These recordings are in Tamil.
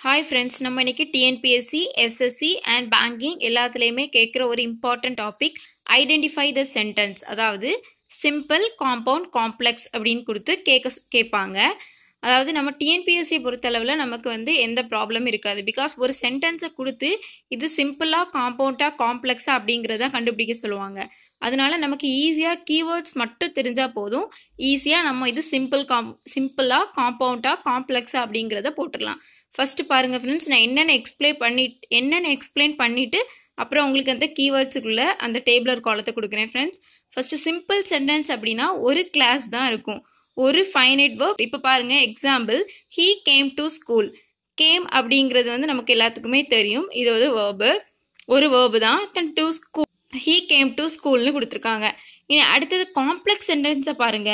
ஹாய் ஃப்ரெண்ட்ஸ் நம்ம இன்னைக்கு டிஎன்பிஎஸ்சி எஸ்எஸ்சி அண்ட் பேங்கிங் எல்லாத்துலேயுமே கேட்குற ஒரு important topic identify the sentence அதாவது சிம்பிள் காம்பவுண்ட் காம்ப்ளெக்ஸ் அப்படின்னு கொடுத்து கேட்க கேட்பாங்க அதாவது நம்ம டிஎன்பிஎஸ்சி பொறுத்தளவில் நமக்கு வந்து எந்த ப்ராப்ளமும் இருக்காது பிகாஸ் ஒரு சென்டென்ஸை கொடுத்து இது சிம்பிளாக காம்பவுண்டாக காம்ப்ளெக்ஸாக அப்படிங்கிறத கண்டுபிடிக்க சொல்லுவாங்க அதனால நமக்கு ஈஸியாக கீவேர்ட்ஸ் மட்டும் தெரிஞ்சால் போதும் ஈஸியாக நம்ம இது சிம்பிள் காம் சிம்பிளாக காம்பவுண்டாக காம்ப்ளெக்ஸாக அப்படிங்கிறத போட்டுடலாம் ஃபர்ஸ்ட் பாருங்க ஃப்ரெண்ட்ஸ் நான் என்னென்ன எக்ஸ்பிளைன் பண்ணி என்னென்ன எக்ஸ்பிளைன் பண்ணிட்டு அப்புறம் உங்களுக்கு அந்த கீவேர்ட்ஸுக்குள்ள அந்த டேபிளர் காலத்தை கொடுக்குறேன் ஃப்ரெண்ட்ஸ் ஃபர்ஸ்ட் சிம்பிள் சென்டென்ஸ் அப்படின்னா ஒரு கிளாஸ் தான் இருக்கும் ஒரு ஃபைனைட் வேர்ப் இப்போ பாருங்க example he came to school came அப்படிங்கிறது வந்து நமக்கு எல்லாத்துக்குமே தெரியும் இது ஒரு வேர்பு ஒரு வேர்பு தான் then to school he came to ஸ்கூல்னு கொடுத்துருக்காங்க இனி அடுத்தது காம்ப்ளெக்ஸ் சென்டென்ஸை பாருங்க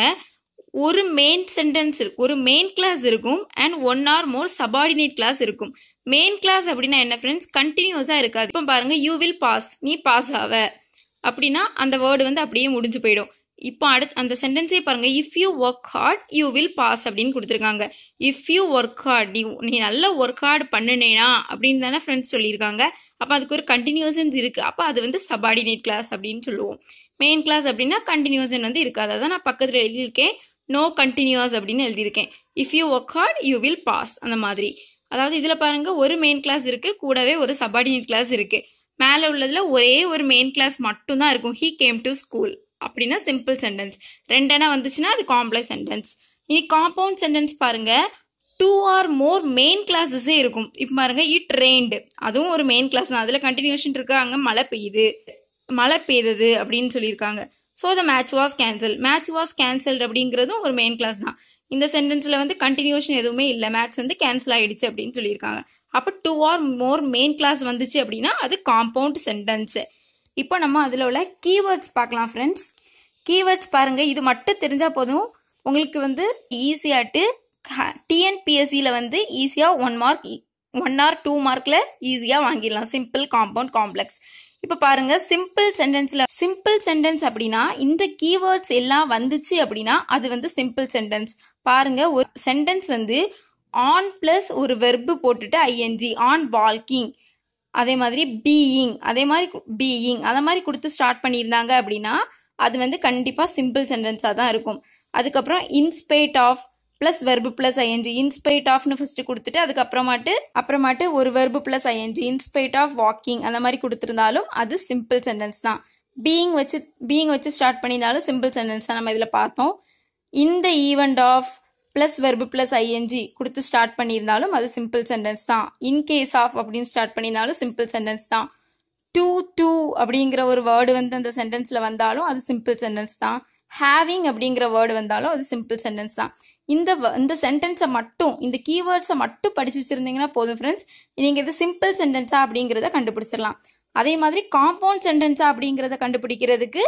ஒரு மெயின் சென்டென்ஸ் இருக்கும் ஒரு மெயின் கிளாஸ் இருக்கும் and one or more subordinate clause இருக்கும் மெயின் கிளாஸ் அப்படின்னா என்ன ஃப்ரெண்ட்ஸ் கண்டினியூஸாக இருக்காது இப்போ பாருங்க யூ வில் பாஸ் நீ பாஸ் ஆவ அப்படின்னா அந்த வேர்டு வந்து அப்படியே முடிஞ்சு போயிடும் இப்போ அடுத்து அந்த சென்டென்ஸே பாருங்க if you work hard you will pass அப்படின்னு கொடுத்துருக்காங்க இஃப் யூ ஒர்க் ஹார்ட் நீ நீ நல்ல ஒர்க் ஹார்ட் பண்ணுனேனா அப்படின்னு தானே ஃப்ரெண்ட்ஸ் சொல்லியிருக்காங்க அப்போ அதுக்கு ஒரு கண்டினியூசன்ஸ் இருக்கு அப்போ அது வந்து சபார்டினேட் கிளாஸ் அப்படின்னு சொல்லுவோம் மெயின் கிளாஸ் அப்படின்னா கண்டினியூசன் வந்து இருக்காது அதான் நான் பக்கத்தில் எழுதியிருக்கேன் நோ கண்டினியூஸ் அப்படின்னு எழுதியிருக்கேன் if you work hard you will pass அந்த மாதிரி அதாவது இதில் பாருங்க ஒரு மெயின் கிளாஸ் இருக்கு கூடவே ஒரு சபார்டினேட் கிளாஸ் இருக்கு மேலே உள்ளதுல ஒரே ஒரு மெயின் கிளாஸ் மட்டும் தான் இருக்கும் ஹீ கேம் டு ஸ்கூல் அப்படின்னா சிம்பிள் சென்டென்ஸ் ரெண்டனா வந்துச்சுன்னா அது காம்ப்ளெக்ஸ் சென்டென்ஸ் இனி காம்பவுண்ட் சென்டென்ஸ் பாருங்க டூ ஆர் மோர் மெயின் கிளாஸஸே இருக்கும் இப்போ பாருங்க இட் ரெயின்டு அதுவும் ஒரு மெயின் கிளாஸ் தான் அதில் கண்டினியூஷன் இருக்கு அங்கே மழை பெய்யுது மழை பெய்தது அப்படின்னு சொல்லியிருக்காங்க so the match was cancel match was cancelled அப்படிங்கிறதும் ஒரு மெயின் கிளாஸ் தான் இந்த சென்டென்ஸில் வந்து கண்டினியூஷன் எதுவுமே இல்லை மேட்ச் வந்து கேன்சல் ஆயிடுச்சு அப்படின்னு சொல்லியிருக்காங்க அப்போ two or more main clause வந்துச்சு அப்படின்னா அது காம்பவுண்ட் சென்டென்ஸு இப்போ நம்ம அதில் உள்ள கீவேர்ட்ஸ் பார்க்கலாம் ஃப்ரெண்ட்ஸ் கீவேர்ட்ஸ் பாருங்க இது மட்டும் தெரிஞ்சால் போதும் உங்களுக்கு வந்து ஈஸியாட்டு டிஎன்பிஎஸ்சியில் வந்து ஈஸியாக one mark one or two மார்க்கில் ஈஸியாக வாங்கிடலாம் சிம்பிள் காம்பவுண்ட் காம்ப்ளெக்ஸ் இப்போ பாருங்க சிம்பிள் சென்டென்ஸ்ல சிம்பிள் சென்டென்ஸ் அப்படின்னா இந்த கீவேர்ட்ஸ் எல்லாம் வந்துச்சு அப்படின்னா அது வந்து சிம்பிள் சென்டென்ஸ் பாருங்க ஒரு சென்டென்ஸ் வந்து ஆன் பிளஸ் ஒரு வெர்பு போட்டுட்டு ஐஎன்ஜி ஆன் வால்கிங் அதே மாதிரி பீயிங் அதே மாதிரி பீயிங் அதை மாதிரி கொடுத்து ஸ்டார்ட் பண்ணியிருந்தாங்க அப்படின்னா அது வந்து கண்டிப்பாக சிம்பிள் சென்டென்ஸாக தான் இருக்கும் அதுக்கப்புறம் in spite of plus verb plus ING in spite ஆஃப்னு ஃபர்ஸ்ட் கொடுத்துட்டு அதுக்கப்புறமாட்டு அப்புறமாட்டு ஒரு verb plus ING in spite of walking அந்த மாதிரி கொடுத்துருந்தாலும் அது சிம்பிள் சென்டென்ஸ் தான் பீயிங் வச்சு பீயிங் வச்சு ஸ்டார்ட் பண்ணியிருந்தாலும் சிம்பிள் சென்டென்ஸ் தான் நம்ம இதில் பார்த்தோம் இந்த event of plus verb plus ING கொடுத்து ஸ்டார்ட் பண்ணியிருந்தாலும் அது சிம்பிள் சென்டென்ஸ் தான் இன் கேஸ் ஆஃப் அப்படின்னு ஸ்டார்ட் பண்ணியிருந்தாலும் சிம்பிள் சென்டென்ஸ் தான் டூ டூ அப்படிங்கிற ஒரு வேர்டு வந்து அந்த சென்டென்ஸில் வந்தாலும் அது சிம்பிள் சென்டென்ஸ் தான் ஹேவிங் அப்படிங்கிற வேர்டு வந்தாலும் அது சிம்பிள் சென்டென்ஸ் தான் இந்த இந்த சென்டென்ஸை மட்டும் இந்த கீவேர்ட்ஸை மட்டும் படிச்சு வச்சிருந்தீங்கன்னா போதும் ஃப்ரெண்ட்ஸ் நீங்கள் இது சிம்பிள் சென்டென்ஸா அப்படிங்கிறத கண்டுபிடிச்சிடலாம் அதே மாதிரி காம்பவுண்ட் சென்டென்ஸா அப்படிங்கிறத கண்டுபிடிக்கிறதுக்கு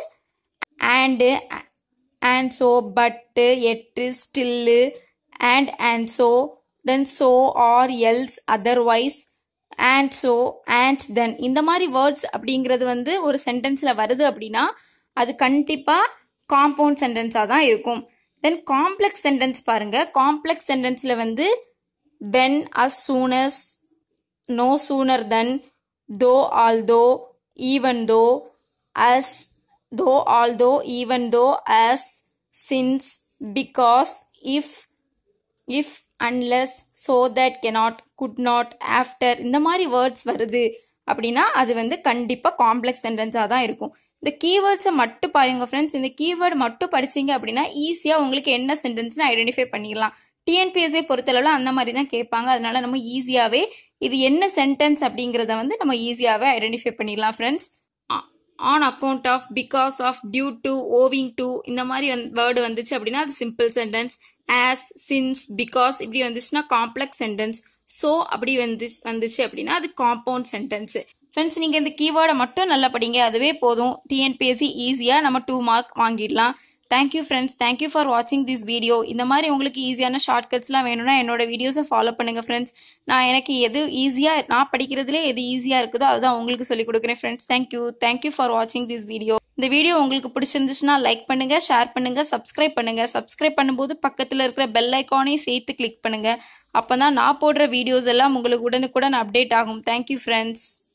and and so but yet still and and so then so or else otherwise and so and then இந்த மாதிரி வேர்ட்ஸ் அப்படிங்கிறது வந்து ஒரு சென்டென்ஸில் வருது அப்படின்னா அது கண்டிப்பாக காம்பவுண்ட் சென்டென்ஸாக தான் இருக்கும் தென் காம்ப்ளெக்ஸ் சென்டென்ஸ் பாருங்க காம்ப்ளெக்ஸ் சென்டென்ஸில் வந்து when as soon as no sooner than though although even though as தோ although even though as since because if if unless so that cannot could not after இந்த மாதிரி வேர்ட்ஸ் வருது அப்படின்னா அது வந்து கண்டிப்பாக காம்ப்ளெக்ஸ் சென்டென்ஸாக தான் இருக்கும் இந்த கீவேர்ட்ஸை மட்டும் பாருங்க ஃப்ரெண்ட்ஸ் இந்த கீவேர்டு மட்டும் படிச்சீங்க அப்படின்னா ஈஸியாக உங்களுக்கு என்ன சென்டென்ஸ்னு ஐடென்டிஃபை பண்ணிடலாம் டிஎன்பிஎஸ்ஐ பொறுத்தளவில் அந்த மாதிரி தான் கேட்பாங்க அதனால நம்ம ஈஸியாகவே இது என்ன சென்டென்ஸ் அப்படிங்கிறத வந்து நம்ம ஈஸியாகவே ஐடென்டிஃபை பண்ணிடலாம் friends on account of because of due to owing to இந்த மாதிரி வேர்டு வந்துச்சு அப்படின்னா அது simple sentence as since because இப்படி வந்துச்சுன்னா காம்ப்ளெக்ஸ் சென்டென்ஸ் ஸோ அப்படி வந்து வந்துச்சு அப்படின்னா அது காம்பவுண்ட் சென்டென்ஸ் ஃப்ரெண்ட்ஸ் நீங்கள் இந்த கீவேர்டை மட்டும் நல்லா படிங்க அதுவே போதும் டிஎன்பிஎஸ்சி ஈஸியாக நம்ம டூ மார்க் வாங்கிடலாம் தேங்க்யூ ஃப்ரெண்ட்ஸ் தேங்க்யூ ஃபார் வாட்சிங் திஸ் வீடியோ இந்த மாதிரி உங்களுக்கு ஈஸியான ஷார்ட்கட்ஸ்லாம் வேணும்னா என்னோட வீடியோஸை ஃபாலோ பண்ணுங்கள் ஃப்ரெண்ட்ஸ் நான் எனக்கு எது ஈஸியாக நான் படிக்கிறதுலே எது ஈஸியாக இருக்குதோ அதுதான் உங்களுக்கு சொல்லிக் கொடுக்குறேன் ஃப்ரெண்ட்ஸ் தேங்க்யூ தேங்க்யூ ஃபார் வாட்சிங் திஸ் வீடியோ இந்த வீடியோ உங்களுக்கு பிடிச்சிருந்துச்சுன்னா லைக் பண்ணுங்க ஷேர் பண்ணுங்க சப்ஸ்கிரைப் பண்ணுங்க சப்ஸ்கிரைப் பண்ணும்போது பக்கத்தில் இருக்கிற பெல் ஐக்கானையும் சேர்த்து கிளிக் பண்ணுங்க அப்போ தான் நான் போடுற வீடியோஸ் எல்லாம் உங்களுக்கு உடனுக்குடன் அப்டேட் ஆகும் தேங்க்யூ ஃப்ரெண்ட்ஸ்